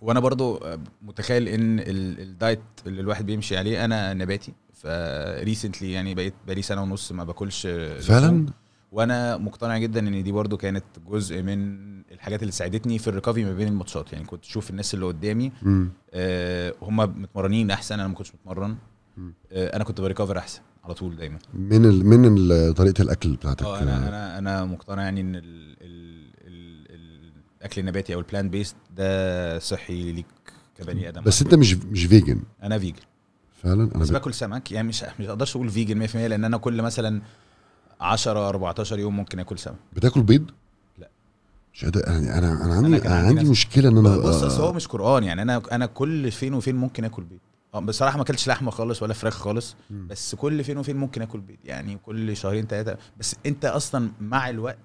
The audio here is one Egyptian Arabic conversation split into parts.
وانا برضو متخيل ان ال- الدايت اللي الواحد بيمشي عليه انا نباتي فريسنتلي يعني بقيت بقالي سنه ونص ما باكلش فعلا لحوم. وانا مقتنع جدا ان دي برضو كانت جزء من الحاجات اللي ساعدتني في الريكفري ما بين الماتشات يعني كنت اشوف الناس اللي قدامي مم. آه، هم متمرنين احسن انا ما كنتش متمرن مم. آه، انا كنت بريكفر احسن على طول دايما من ال... من ال... طريقه الاكل بتاعتك اه انا انا انا مقتنع يعني ان ال ال ال ال الاكل النباتي او البلان بيست ده صحي ليك كبني ادم بس انت مش مش فيجن انا فيجن فعلا انا بس ب... باكل سمك يعني مش مش اقدرش اقول فيجن 100% لان انا كل مثلا 10 14 يوم ممكن اكل سمك بتاكل بيض لا. مش قادر انا انا انا عندي أنا انا, كان عندي عندي نفس- مشكله ان انا بص اصل هو آه، مش قران يعني انا انا كل فين وفين ممكن اكل بيض اه بصراحه ما اكلتش لحمه خالص ولا فراخ خالص مم. بس كل فين وفين ممكن اكل بيض يعني كل شهرين ثلاثه بس انت اصلا مع الوقت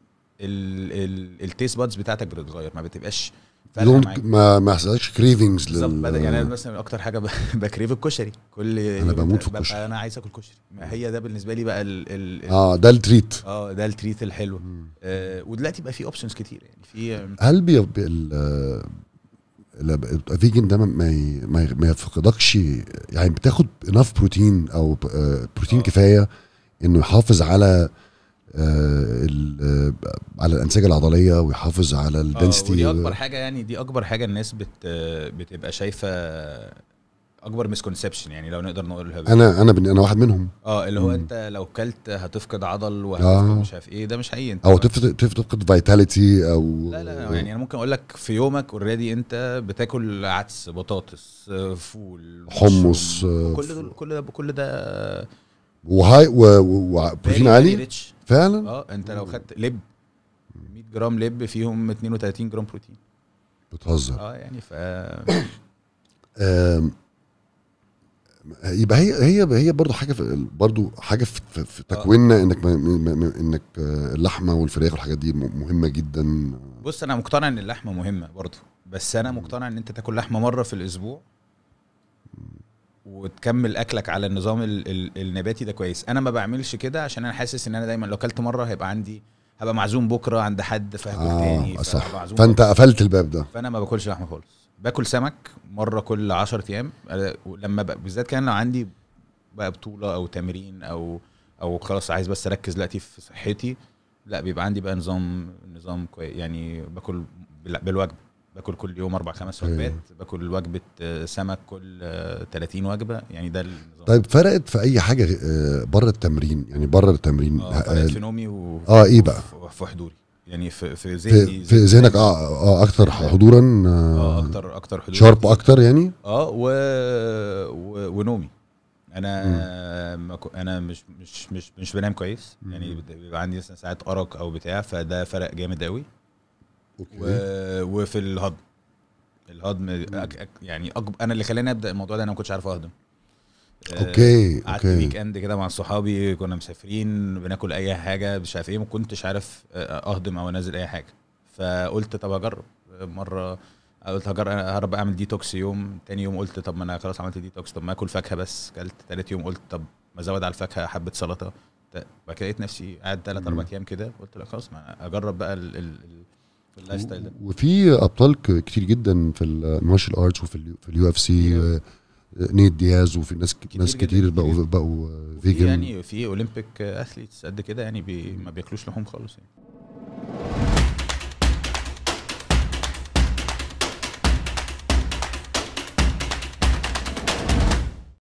التيست بادز بتاعتك بتتغير ما بتبقاش فارقه لون معاك ما ما يحصلكش كريفنجز بالظبط لل بدأ يعني انا مثلا اكتر حاجه ب- بكريف الكشري كل أنا يوم بموت في ببقى الكشري. انا عايز اكل كشري ما هي ده بالنسبه لي بقى ال ال ال- اه ده التريت اه ده التريت الحلو آه ودلوقتي بقى في اوبشنز كتير يعني في هل بي بي- ال آه، ال- الفيجن ده ما ي- ما ي- ما يفقدكش يعني بتاخد اناف بروتين او ب- آه، بروتين آه. كفايه انه يحافظ على آه، ال- آه، على الانسجه العضليه ويحافظ على اه الدنسيتي ودي اكبر حاجه يعني دي اكبر حاجه الناس بت بتبقى شايفه اكبر مسكونسبشن يعني لو نقدر نقولها بقى. انا انا بن- انا واحد منهم اه اللي هو مم. انت لو كلت هتفقد عضل وهتفقد آه. مش عارف ايه ده مش حقيقي انت او تفقد تفقد فيتاليتي او لا لا يعني انا ممكن اقول لك في يومك اوريدي انت بتاكل عدس بطاطس آه، فول حمص، مشروم. آه، كل دول كل ده كل ده وهاي وبروتين عالي ريتش فعلا اه انت لو خدت لب 100 جرام لب فيهم 32 جرام بروتين بتهزر اه يعني ف آم، يبقى هي هي هي برضه حاجه في برضه حاجه في, في, في تكويننا انك ما ما- ما- انك آه، اللحمه والفراخ والحاجات دي م- مهمه جدا بص انا مقتنع ان اللحمه مهمه برضه بس انا مقتنع ان انت تاكل لحمه مره في الاسبوع وتكمل اكلك على النظام ال ال النباتي ده كويس انا ما بعملش كده عشان انا حاسس ان انا دايما لو اكلت مره هيبقى عندي هبقى معزوم بكره عند حد فهاكل تاني اه صح فهبقى معزوم فانت بكرة. قفلت الباب ده فانا ما باكلش لحمه خالص باكل سمك مره كل 10 ايام أنا- لما بقى بالذات كان لو عندي بقى بطوله او تمرين او او خلاص عايز بس اركز دلوقتي في صحتي لا بيبقى عندي بقى نظام نظام كويس يعني باكل بال- بالوجبه باكل كل يوم اربع خمس أيوة. وجبات باكل وجبه آه، سمك كل آه، 30 وجبه يعني ده النظام طيب فرقت في اي حاجه آه، بره التمرين يعني بره التمرين اه آه، فرقت في نومي و آه، إيه بقى؟ وفي- في حضوري يعني في في في, ذهني في ذهنك اه اه اكتر حضورا اه آه اكتر اكتر حضور شارب اكتر يعني اه و... و... ونومي انا ما كو... انا مش مش مش مش بنام كويس مم. يعني بت- بيبقى عندي مثلا ساعات ارق او بتاع فده فرق جامد قوي و... اوكي وفي الهضم الهضم أك... أك... يعني أكب... انا اللي خلاني ابدا الموضوع ده انا ما كنتش عارف اهضم آه، اوكي قعدت اوكي ويك اند كده مع صحابي كنا مسافرين بناكل اي حاجه مش عارف ايه ما كنتش عارف آه، اهضم او انزل اي حاجه فقلت طب اجرب مره قلت هجرب هرب اعمل ديتوكس يوم تاني يوم قلت طب ما انا خلاص عملت ديتوكس طب ما اكل فاكهه بس كلت تالت يوم قلت طب ما ازود على الفاكهه حبه سلطه ت- بعد كده لقيت نفسي قاعد تلات مم. اربع ايام كده قلت لا خلاص ما اجرب بقى ال- ال- ال- اللايف ستايل ده وفي ابطال ك- كتير جدا في المارشال ارتس وفي ال في اليو اف سي نيت دياز وفي ناس كتير ناس جداً، كتير كتير بقوا جداً. بقوا وفي فيجن يعني في اولمبيك اثليتس قد كده يعني بي ما بياكلوش لحوم خالص يعني